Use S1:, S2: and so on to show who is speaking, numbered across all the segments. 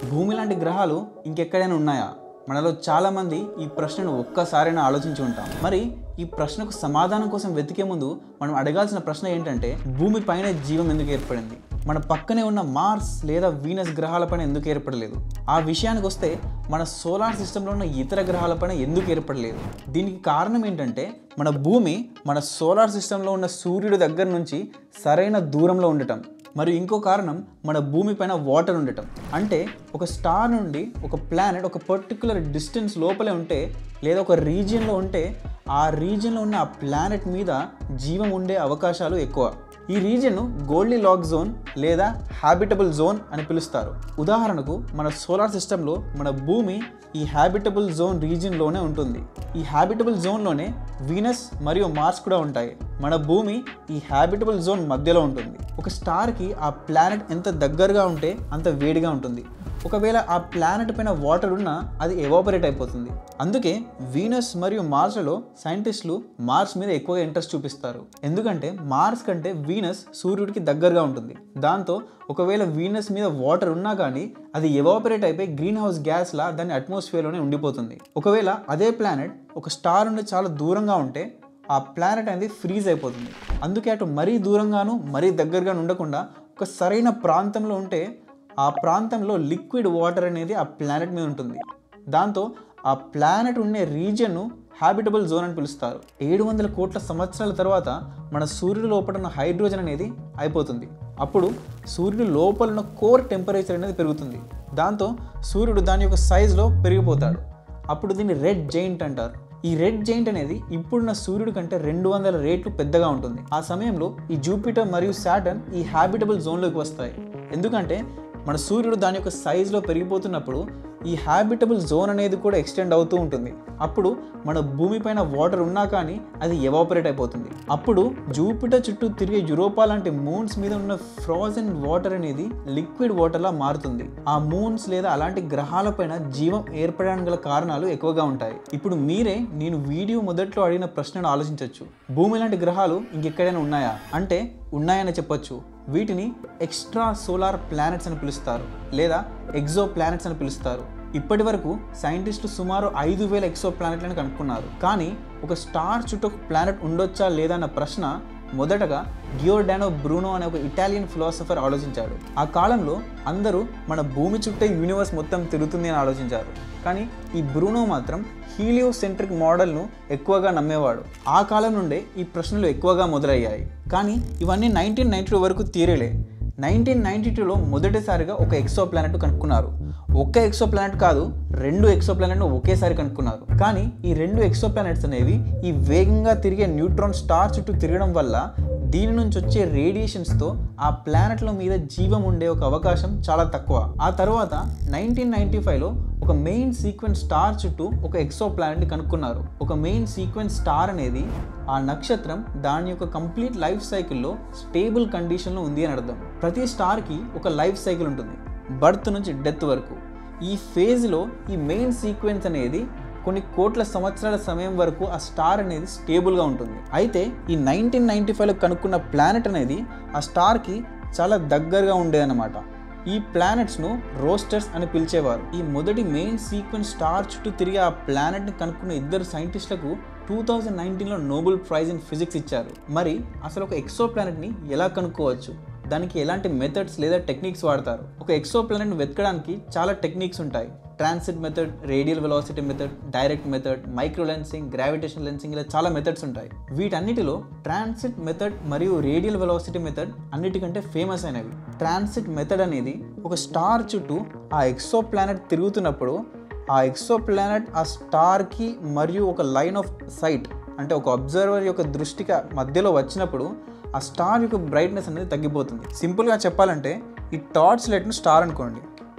S1: భూమి లాంటి గ్రహాలు ఇంకెక్కడైనా ఉన్నాయా మనలో చాలామంది ఈ ప్రశ్నను ఒక్కసారైనా ఆలోచించి ఉంటాం మరి ఈ ప్రశ్నకు సమాధానం కోసం వెతికే ముందు మనం అడగాల్సిన ప్రశ్న ఏంటంటే భూమి పైన జీవం ఎందుకు ఏర్పడింది మన పక్కనే ఉన్న మార్స్ లేదా వీనస్ గ్రహాలపైన ఎందుకు ఏర్పడలేదు ఆ విషయానికి వస్తే మన సోలార్ సిస్టంలో ఉన్న ఇతర గ్రహాలపైన ఎందుకు ఏర్పడలేదు దీనికి కారణం ఏంటంటే మన భూమి మన సోలార్ సిస్టంలో ఉన్న సూర్యుడి దగ్గర నుంచి సరైన దూరంలో ఉండటం మరియు ఇంకో కారణం మన భూమి పైన వాటర్ ఉండటం అంటే ఒక స్టార్ నుండి ఒక ప్లానెట్ ఒక పర్టికులర్ డిస్టెన్స్ లోపలే ఉంటే లేదా ఒక రీజియన్లో ఉంటే ఆ రీజియన్లో ఉన్న ఆ ప్లానెట్ మీద జీవం ఉండే అవకాశాలు ఎక్కువ ఈ రీజియన్ను గోల్డీ లాక్ జోన్ లేదా హ్యాబిటబుల్ జోన్ అని పిలుస్తారు ఉదాహరణకు మన సోలార్ సిస్టంలో మన భూమి ఈ హ్యాబిటబుల్ జోన్ రీజియన్లోనే ఉంటుంది ఈ హ్యాబిటబుల్ జోన్లోనే వీనస్ మరియు మార్స్ కూడా ఉంటాయి మన భూమి ఈ హ్యాబిటబుల్ జోన్ మధ్యలో ఉంటుంది ఒక స్టార్కి ఆ ప్లానెట్ ఎంత దగ్గరగా ఉంటే అంత వేడిగా ఉంటుంది ఒకవేళ ఆ ప్లానెట్ పైన వాటర్ ఉన్నా అది ఎవాపరేట్ అయిపోతుంది అందుకే వీనస్ మరియు మార్స్లలో సైంటిస్టులు మార్స్ మీద ఎక్కువగా ఇంట్రెస్ట్ చూపిస్తారు ఎందుకంటే మార్స్ కంటే వీనస్ సూర్యుడికి దగ్గరగా ఉంటుంది దాంతో ఒకవేళ వీనస్ మీద వాటర్ ఉన్నా కానీ అది ఎవాపరేట్ అయిపోయి గ్రీన్ హౌస్ గ్యాస్లా దాని అట్మాస్ఫియర్లోనే ఉండిపోతుంది ఒకవేళ అదే ప్లానెట్ ఒక స్టార్ నుండి చాలా దూరంగా ఉంటే ఆ ప్లానెట్ అనేది ఫ్రీజ్ అయిపోతుంది అందుకే అటు మరీ దూరంగాను మరీ దగ్గరగాను ఉండకుండా ఒక సరైన ప్రాంతంలో ఉంటే ఆ ప్రాంతంలో లిక్విడ్ వాటర్ అనేది ఆ ప్లానెట్ మీద ఉంటుంది దాంతో ఆ ప్లానెట్ ఉండే రీజియన్ను హ్యాబిటబుల్ జోన్ అని పిలుస్తారు ఏడు వందల కోట్ల సంవత్సరాల తర్వాత మన సూర్యుడు లోపల ఉన్న హైడ్రోజన్ అనేది అయిపోతుంది అప్పుడు సూర్యుడు లోపల ఉన్న కోర్ టెంపరేచర్ అనేది పెరుగుతుంది దాంతో సూర్యుడు దాని యొక్క సైజులో పెరిగిపోతాడు అప్పుడు దీన్ని రెడ్ జైంట్ అంటారు ఈ రెడ్ జైంట్ అనేది ఇప్పుడున్న సూర్యుడి కంటే రెండు వందల రేట్లు పెద్దగా ఉంటుంది ఆ సమయంలో ఈ జూపిటర్ మరియు శాటర్న్ ఈ హ్యాబిటబుల్ జోన్లోకి వస్తాయి ఎందుకంటే మన సూర్యుడు దాని యొక్క సైజులో పెరిగిపోతున్నప్పుడు ఈ హ్యాబిటబుల్ జోన్ అనేది కూడా ఎక్స్టెండ్ అవుతూ ఉంటుంది అప్పుడు మన భూమిపైన వాటర్ ఉన్నా కానీ అది ఎవాపరేట్ అయిపోతుంది అప్పుడు జూపిటర్ చుట్టూ తిరిగే యూరోపా లాంటి మూన్స్ మీద ఉన్న ఫ్రోజన్ వాటర్ అనేది లిక్విడ్ వాటర్లా మారుతుంది ఆ మూన్స్ లేదా అలాంటి గ్రహాలపైన జీవం ఏర్పడడానికి గల కారణాలు ఎక్కువగా ఉంటాయి ఇప్పుడు మీరే నేను వీడియో మొదట్లో అడిగిన ప్రశ్నను ఆలోచించవచ్చు భూమి లాంటి గ్రహాలు ఇంకెక్కడైనా ఉన్నాయా అంటే ఉన్నాయని చెప్పొచ్చు వీటిని ఎక్స్ట్రా సోలార్ ప్లానెట్స్ అని పిలుస్తారు లేదా ఎగ్జో ప్లానెట్స్ అని పిలుస్తారు ఇప్పటి వరకు సైంటిస్టులు సుమారు ఐదు వేల ఎక్సో ప్లానెట్లను కనుక్కున్నారు కానీ ఒక స్టార్ చుట్టూ ఒక ప్లానెట్ ఉండొచ్చా లేదా అన్న ప్రశ్న మొదటగా గియోర్డానో బ్రూనో అనే ఒక ఇటాలియన్ ఫిలాసఫర్ ఆలోచించాడు ఆ కాలంలో అందరూ మన భూమి చుట్టే యూనివర్స్ మొత్తం తిరుగుతుంది అని ఆలోచించారు కానీ ఈ బ్రూనో మాత్రం హీలియోసెంట్రిక్ మోడల్ను ఎక్కువగా నమ్మేవాడు ఆ కాలం నుండే ఈ ప్రశ్నలు ఎక్కువగా మొదలయ్యాయి కానీ ఇవన్నీ నైన్టీన్ నైన్టీ టూ వరకు తీరేలే నైన్టీన్ నైన్టీ టూలో మొదటిసారిగా ఒక ఎక్సో ప్లానెట్ కనుక్కున్నారు ఒక్క ఎక్సో ప్లానెట్ కాదు రెండు ఎక్సో ప్లానెట్ను ఒకేసారి కనుక్కున్నారు కానీ ఈ రెండు ఎక్సో ప్లానెట్స్ అనేవి ఈ వేగంగా తిరిగే న్యూట్రాన్ స్టార్ చుట్టూ తిరగడం వల్ల దీని నుంచి వచ్చే రేడియేషన్స్తో ఆ ప్లానెట్ల మీద జీవం ఉండే ఒక అవకాశం చాలా తక్కువ ఆ తర్వాత నైన్టీన్ నైన్టీ ఫైవ్లో ఒక మెయిన్ సీక్వెన్స్ స్టార్ చుట్టూ ఒక ఎక్సో ప్లానెట్ని కనుక్కున్నారు ఒక మెయిన్ సీక్వెన్స్ స్టార్ అనేది ఆ నక్షత్రం దాని యొక్క కంప్లీట్ లైఫ్ సైకిల్లో స్టేబుల్ కండిషన్లో ఉంది అని అర్థం ప్రతి స్టార్కి ఒక లైఫ్ సైకిల్ ఉంటుంది బర్త్ నుంచి డెత్ వరకు ఈ ఫేజ్లో ఈ మెయిన్ సీక్వెన్స్ అనేది కొన్ని కోట్ల సంవత్సరాల సమయం వరకు ఆ స్టార్ అనేది స్టేబుల్గా ఉంటుంది అయితే ఈ నైన్టీన్ నైన్టీ ఫైవ్లో కనుక్కున్న ప్లానెట్ అనేది ఆ స్టార్కి చాలా దగ్గరగా ఉండేదన్నమాట ఈ ప్లానెట్స్ను రోస్టర్స్ అని పిలిచేవారు ఈ మొదటి మెయిన్ సీక్వెన్స్ స్టార్ చుట్టూ తిరిగి ఆ ప్లానెట్ని కనుక్కున్న ఇద్దరు సైంటిస్టులకు టూ థౌజండ్ నైన్టీన్లో నోబెల్ ప్రైజ్ ఇన్ ఫిజిక్స్ ఇచ్చారు మరి అసలు ఒక ఎక్సో ప్లానెట్ని ఎలా కనుక్కోవచ్చు దానికి ఎలాంటి మెథడ్స్ లేదా టెక్నిక్స్ వాడతారు ఒక ఎక్సో ప్లానెట్ వెతకడానికి చాలా టెక్నిక్స్ ఉంటాయి transit method radial velocity method direct method microlensing gravitation lensing ఇలా చాలా మెథడ్స్ ఉంటాయి వీటన్నిటిలో ట్రాన్సిట్ మెథడ్ మరియు రేడియల్ వెలాసిటీ మెథడ్ అన్నిటికంటే ఫేమస్ అయినవి ట్రాన్సిట్ మెథడ్ అనేది ఒక స్టార్ చుట్టూ ఆ ఎక్సో ప్లానెట్ తిరుగుతున్నప్పుడు ఆ ఎక్సో ప్లానెట్ ఆ స్టార్కి మరియు ఒక లైన్ ఆఫ్ సైట్ అంటే ఒక అబ్జర్వర్ యొక్క దృష్టికి మధ్యలో వచ్చినప్పుడు ఆ స్టార్ యొక్క బ్రైట్నెస్ అనేది తగ్గిపోతుంది సింపుల్గా చెప్పాలంటే ఈ టార్చ్ లైట్ను స్టార్ అనుకోండి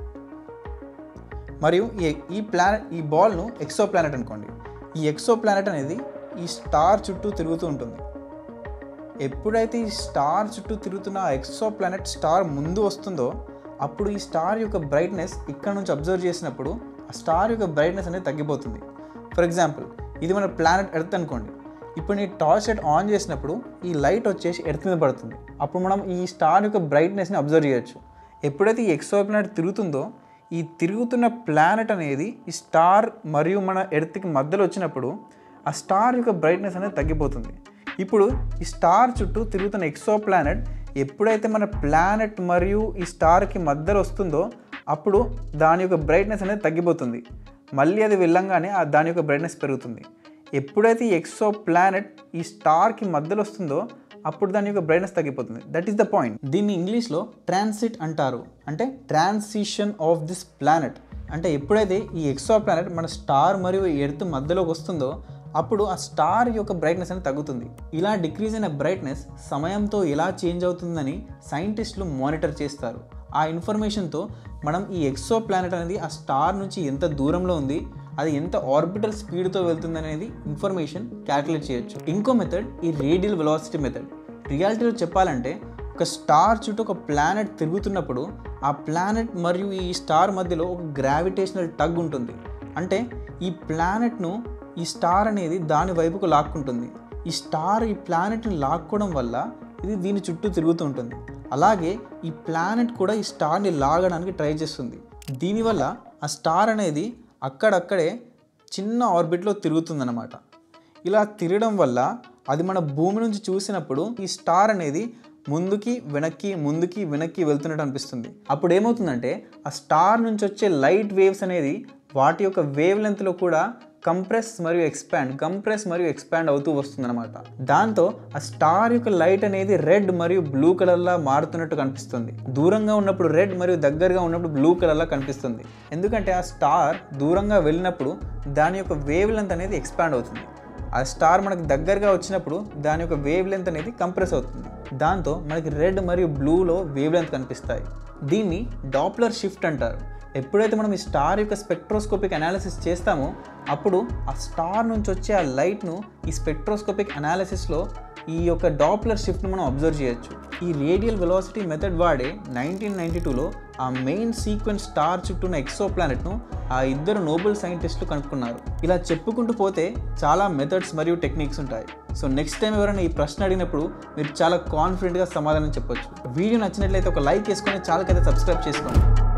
S1: మరియు ఈ ఈ ప్లానెట్ ఈ బాల్ను ఎక్సో ప్లానెట్ అనుకోండి ఈ ఎక్సో ప్లానెట్ అనేది ఈ స్టార్ చుట్టూ తిరుగుతూ ఉంటుంది ఎప్పుడైతే ఈ స్టార్ చుట్టూ తిరుగుతున్న ఆ ఎక్సో ప్లానెట్ స్టార్ ముందు వస్తుందో అప్పుడు ఈ స్టార్ యొక్క బ్రైట్నెస్ ఇక్కడ నుంచి అబ్జర్వ్ చేసినప్పుడు ఆ స్టార్ యొక్క బ్రైట్నెస్ అనేది తగ్గిపోతుంది ఫర్ ఎగ్జాంపుల్ ఇది మన ప్లానెట్ ఎర్త్ అనుకోండి ఇప్పుడు నీ టార్చ్ లైట్ ఆన్ చేసినప్పుడు ఈ లైట్ వచ్చేసి ఎర్త్ మీద పడుతుంది అప్పుడు మనం ఈ స్టార్ యొక్క బ్రైట్నెస్ని అబ్జర్వ్ చేయొచ్చు ఎప్పుడైతే ఈ ఎక్సో ప్లానెట్ తిరుగుతుందో ఈ తిరుగుతున్న ప్లానెట్ అనేది ఈ స్టార్ మరియు మన ఎర్త్కి మధ్యలో వచ్చినప్పుడు ఆ స్టార్ యొక్క బ్రైట్నెస్ అనేది తగ్గిపోతుంది ఇప్పుడు ఈ స్టార్ చుట్టూ తిరుగుతున్న ఎక్సో ప్లానెట్ ఎప్పుడైతే మన ప్లానెట్ మరియు ఈ స్టార్కి మధ్యలో వస్తుందో అప్పుడు దాని యొక్క బ్రైట్నెస్ అనేది తగ్గిపోతుంది మళ్ళీ అది వెళ్ళంగానే ఆ దాని యొక్క బ్రైట్నెస్ పెరుగుతుంది ఎప్పుడైతే ఈ ఎక్సో ప్లానెట్ ఈ స్టార్కి మధ్యలో వస్తుందో అప్పుడు దాని యొక్క బ్రైట్నెస్ తగ్గిపోతుంది దట్ ఈస్ ద పాయింట్ దీన్ని ఇంగ్లీష్లో ట్రాన్సిట్ అంటారు అంటే ట్రాన్సిషన్ ఆఫ్ దిస్ ప్లానెట్ అంటే ఎప్పుడైతే ఈ ఎక్సో ప్లానెట్ మన స్టార్ మరియు ఎర్త్ మధ్యలోకి వస్తుందో అప్పుడు ఆ స్టార్ యొక్క బ్రైట్నెస్ అనేది తగ్గుతుంది ఇలా డిక్రీజ్ అయిన బ్రైట్నెస్ సమయంతో ఎలా చేంజ్ అవుతుందని సైంటిస్టులు మానిటర్ చేస్తారు ఆ ఇన్ఫర్మేషన్తో మనం ఈ ఎక్సో ప్లానెట్ అనేది ఆ స్టార్ నుంచి ఎంత దూరంలో ఉంది అది ఎంత ఆర్బిటల్ స్పీడ్తో వెళ్తుంది అనేది ఇన్ఫర్మేషన్ క్యాల్కులేట్ చేయొచ్చు ఇంకో మెథడ్ ఈ రేడియల్ వెలాసిటీ మెథడ్ రియాలిటీలో చెప్పాలంటే ఒక స్టార్ చుట్టూ ఒక ప్లానెట్ తిరుగుతున్నప్పుడు ఆ ప్లానెట్ మరియు ఈ స్టార్ మధ్యలో ఒక గ్రావిటేషనల్ టగ్ ఉంటుంది అంటే ఈ ప్లానెట్ను ఈ స్టార్ అనేది దాని వైపుకు లాక్కుంటుంది ఈ స్టార్ ఈ ప్లానెట్ని లాక్కోవడం వల్ల ఇది దీని చుట్టూ తిరుగుతూ ఉంటుంది అలాగే ఈ ప్లానెట్ కూడా ఈ స్టార్ని లాగడానికి ట్రై చేస్తుంది దీనివల్ల ఆ స్టార్ అనేది అక్కడక్కడే చిన్న ఆర్బిట్లో తిరుగుతుందన్నమాట ఇలా తిరగడం వల్ల అది మన భూమి నుంచి చూసినప్పుడు ఈ స్టార్ అనేది ముందుకి వెనక్కి ముందుకి వెనక్కి వెళ్తున్నట్టు అనిపిస్తుంది అప్పుడు ఏమవుతుందంటే ఆ స్టార్ నుంచి వచ్చే లైట్ వేవ్స్ అనేది వాటి యొక్క వేవ్ లెంత్లో కూడా కంప్రెస్ మరియు ఎక్స్పాండ్ కంప్రెస్ మరియు ఎక్స్పాండ్ అవుతూ వస్తుందన్నమాట దాంతో ఆ స్టార్ యొక్క లైట్ అనేది రెడ్ మరియు బ్లూ కలర్లా మారుతున్నట్టు కనిపిస్తుంది దూరంగా ఉన్నప్పుడు రెడ్ మరియు దగ్గరగా ఉన్నప్పుడు బ్లూ కలర్లా కనిపిస్తుంది ఎందుకంటే ఆ స్టార్ దూరంగా వెళ్ళినప్పుడు దాని యొక్క వేవ్ లెంత్ అనేది ఎక్స్పాండ్ అవుతుంది ఆ స్టార్ మనకు దగ్గరగా వచ్చినప్పుడు దాని యొక్క వేవ్ లెంత్ అనేది కంప్రెస్ అవుతుంది దాంతో మనకి రెడ్ మరియు బ్లూలో వేవ్ లెంత్ కనిపిస్తాయి దీన్ని డాప్లర్ షిఫ్ట్ అంటారు ఎప్పుడైతే మనం ఈ స్టార్ యొక్క స్పెక్ట్రోస్కోపిక్ అనాలిసిస్ చేస్తామో అప్పుడు ఆ స్టార్ నుంచి వచ్చే ఆ లైట్ను ఈ స్పెక్ట్రోస్కోపిక్ అనాలిసిస్లో ఈ యొక్క డాప్లర్ షిఫ్ట్ను మనం అబ్జర్వ్ చేయొచ్చు ఈ రేడియల్ వెలాసిటీ మెథడ్ వాడే నైన్టీన్ నైన్టీ టూలో ఆ మెయిన్ సీక్వెన్స్ స్టార్ చుట్టూ ఉన్న ఎక్సో ప్లానెట్ను ఆ ఇద్దరు నోబెల్ సైంటిస్టులు కనుక్కున్నారు ఇలా చెప్పుకుంటూ పోతే చాలా మెథడ్స్ మరియు టెక్నిక్స్ ఉంటాయి సో నెక్స్ట్ టైం ఎవరైనా ఈ ప్రశ్న అడిగినప్పుడు మీరు చాలా కాన్ఫిడెంట్గా సమాధానం చెప్పొచ్చు వీడియో నచ్చినట్లయితే ఒక లైక్ వేసుకొని ఛానల్కి అయితే సబ్స్క్రైబ్ చేసుకోండి